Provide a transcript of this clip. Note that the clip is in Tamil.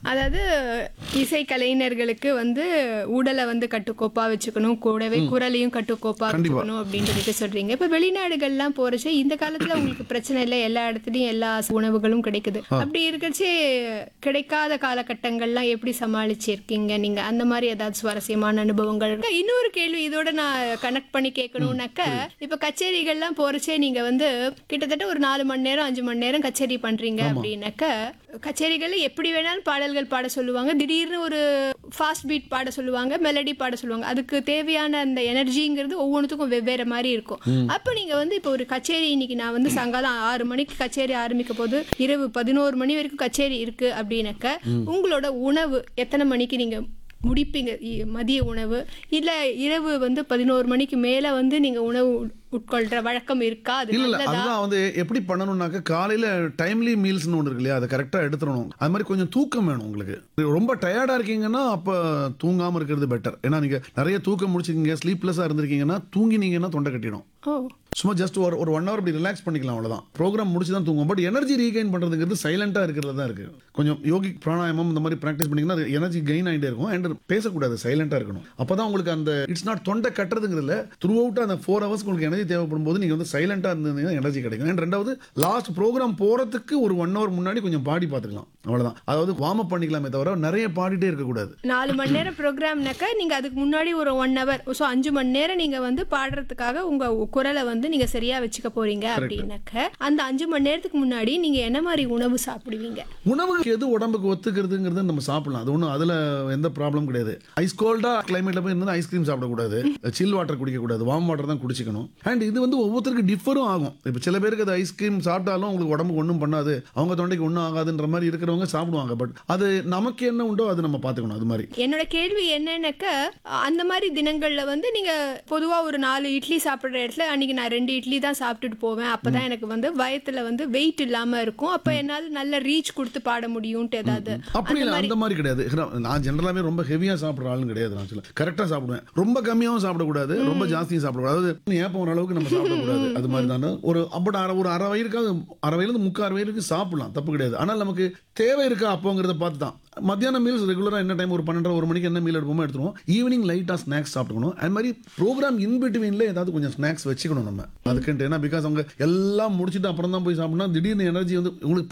அதாவது இசை கலைஞர்களுக்கு வந்து உடலை வந்து கட்டுக்கோப்பா வச்சுக்கணும் கூடவே குரலையும் கட்டுக்கோப்பா கண்டிப்பா. வச்சுக்கணும் அப்படின்னு சொல்லிட்டு சொல்றீங்க இப்ப வெளிநாடுகள்லாம் போறச்சு இந்த காலத்துல உங்களுக்கு பிரச்சனை இல்லை எல்லா இடத்துலயும் எல்லா உணவுகளும் கிடைக்குது அப்படி இருக்கச்சு கிடைக்காத காலகட்டங்கள்லாம் எப்படி சமாளிச்சிருக்கீங்க நீங்க அந்த மாதிரி ஏதாவது சுவாரஸ்யமான அனுபவங்கள் இருக்கா? இன்னொரு கேள்வி இதோட நான் கனெக்ட் பண்ணி கேட்கணும்னாக்க இப்ப கச்சேரிகள்லாம் போறச்சே நீங்க வந்து கிட்டத்தட்ட ஒரு நாலு மணி நேரம் அஞ்சு மணி நேரம் கச்சேரி பண்றீங்க அப்படின்னாக்க கச்சேரிகள்ல எப்படி வேணாலும் பாடல்கள் பாட சொல்லுவாங்க திடீர்னு ஒரு ஃபாஸ்ட் பீட் பாட சொல்லுவாங்க மெலடி பாட சொல்லுவாங்க அதுக்கு தேவையான அந்த எனர்ஜிங்கிறது ஒவ்வொன்றுத்துக்கும் வெவ்வேறு மாதிரி இருக்கும் அப்போ நீங்க வந்து இப்போ ஒரு கச்சேரி இன்னைக்கு நான் வந்து சாயங்காலம் ஆறு மணிக்கு கச்சேரி ஆரம்பிக்க போது இரவு பதினோரு மணி வரைக்கும் கச்சேரி இருக்கு அப்படின்னாக்க உங்களோட உணவு எத்தனை மணிக்கு நீங்க முடிப்பீங்க இ- மதிய உணவு இல்ல இரவு வந்து பதினோரு மணிக்கு மேல வந்து நீங்க உணவு உட்- உட்கொள்ற வழக்கம் இருக்கா அது இல்ல இல்ல நல்லதா அதுதான் வந்து எப்படி பண்ணணும்னாக்க காலையில டைம்லி மீல்ஸ்னு ஒன்று இருக்கு இல்லையா அதை கரெக்டாக எடுத்துடணும் அது மாதிரி கொஞ்சம் தூக்கம் வேணும் உங்களுக்கு ரொம்ப டயர்டா இருக்கீங்கன்னா அப்ப தூங்காம இருக்கிறது பெட்டர் ஏன்னா நீங்க நிறைய தூக்கம் முடிச்சிருக்கீங்க ஸ்லீப்லெஸ்ஸா இருந்திருக்கீங்கன்னா தூங்கினீங்கன்னா தொண்டை கட்டிடும் ஓ சும்மா ஜஸ்ட் ஒரு ஒரு ஒன் ஹவர் அப்படி ரிலாக்ஸ் பண்ணிக்கலாம் அவ்வளவுதான் ப்ரோக்ராம் முடிச்சு தான் தூங்குவோம் பட் எனர்ஜி ரீகைன் பண்றதுங்கிறது சைலண்டா இருக்கிறது தான் இருக்கு கொஞ்சம் யோகிக் பிராணாயாமம் இந்த மாதிரி ப்ராக்டிஸ் பண்ணீங்கன்னா எனர்ஜி கெயின் ஆகிட்டே இருக்கும் அண்ட் பேசக்கூடாது சைலண்டா இருக்கணும் அப்பதான் உங்களுக்கு அந்த இட்ஸ் நாட் தொண்டை கட்டுறதுங்கிறதுல த்ரூ அவுட் அந்த ஃபோர் ஹவர்ஸ் உங்களுக்கு எனர்ஜி தேவைப்படும் போது நீங்க வந்து சைலண்டா இருந்தீங்கன்னா எனர்ஜி கிடைக்கும் அண்ட் ரெண்டாவது லாஸ்ட் ப்ரோக்ராம் போறதுக்கு ஒரு ஒன் ஹவர் முன்னாடி கொஞ்சம் பாடி பார்த்துக்கலாம் அவ்வளவுதான் அதாவது வார்ம் அப் பண்ணிக்கலாமே தவிர நிறைய பாடிட்டே இருக்கக்கூடாது நாலு மணி நேரம் ப்ரோக்ராம்னாக்கா நீங்க அதுக்கு முன்னாடி ஒரு ஒன் ஹவர் ஸோ அஞ்சு மணி நேரம் நீங்க வந்து பாடுறதுக்காக உங்க குரலை வந்து நீங்க சரியா வச்சுக்க போறீங்க அப்படின்னாக்க அந்த அஞ்சு மணி நேரத்துக்கு முன்னாடி நீங்க என்ன மாதிரி உணவு சாப்பிடுவீங்க உணவுக்கு எது உடம்புக்கு ஒத்துக்கிறதுங்கிறது நம்ம சாப்பிடலாம் அது ஒன்றும் அதில் எந்த ப்ராப்ளம் கிடையாது ஐஸ் கோல்டா கிளைமேட்ல போய் இருந்தால் ஐஸ்கிரீம் சாப்பிடக்கூடாது சில் வாட்டர் குடிக்கக்கூடாது வார்ம் வாட்டர் தான் குடிச்சிக்கணும் அண்ட் இது வந்து ஒவ்வொருத்தருக்கு டிஃபரும் ஆகும் இப்போ சில பேருக்கு அது ஐஸ்கிரீம் சாப்பிட்டாலும் உங்களுக்கு உடம்புக்கு ஒன்றும் பண்ணாது அவங்க தொண்டைக்கு ஒன்றும் ஆகாதுன்ற மாதிரி இருக்கிறவங்க சாப்பிடுவாங்க பட் அது நமக்கு என்ன உண்டோ அது நம்ம பார்த்துக்கணும் அது மாதிரி என்னோட கேள்வி என்னன்னாக்க அந்த மாதிரி தினங்கள்ல வந்து நீங்க பொதுவா ஒரு நாலு இட்லி சாப்பிடுற இடத்துல அன்னைக்கு நான் ரெண்டு இட்லி தான் சாப்பிட்டுட்டு போவேன் அப்பதான் எனக்கு வந்து வயத்துல வந்து வெயிட் இல்லாம இருக்கும் அப்ப என்னால நல்ல ரீச் கொடுத்து பாட முடியும்ட்டு ஏதாவது அப்படி இல்லை அந்த மாதிரி கிடையாது நான் ஜென்ரலாகவே ரொம்ப ஹெவியாக சாப்பிட்ற ஆளும் கிடையாது நான் சொல்ல கரெக்டாக சாப்பிடுவேன் ரொம்ப கம்மியாகவும் சாப்பிடக்கூடாது ரொம்ப ஜாஸ்தியும் சாப்பிடக்கூடாது அதாவது ஏப்பம் ஒரு அளவுக்கு நம்ம சாப்பிடக்கூடாது அது மாதிரி தானே ஒரு அப்படி அரை ஒரு அரை வயிறுக்காக அரை வயிறுலேருந்து முக்கால் வயிறுக்கு சாப்பிடலாம் தப்பு கிடையாது ஆனால் நமக்கு தேவை இருக்கா அப்போங்கிறத பார்த்து தான் மத்தியானம் மீல்ஸ் ரெகுலராக என்ன டைம் ஒரு பன்னெண்டரை ஒரு மணிக்கு என்ன மீல் எடுப்போமோ எடுத்துருவோம் ஈவினிங் லைட்டாக ஸ்நாக்ஸ் சாப்பிட்டுக்கணும் அது மாதிரி ப்ரோக்ராம் இன் பிட்வீனில் ஏதாவது கொஞ்சம் ஸ்நாக்ஸ் வச்சுக்கணும் நம்ம அதுக்குன்ட்டு ஏன்னா பிகாஸ் அவங்க எல்லாம் முடிச்சுட்டு அப்புறம் தான் போய் சாப்பிடணும் திடீர்னு எனர்ஜி வந்து உங்களுக்கு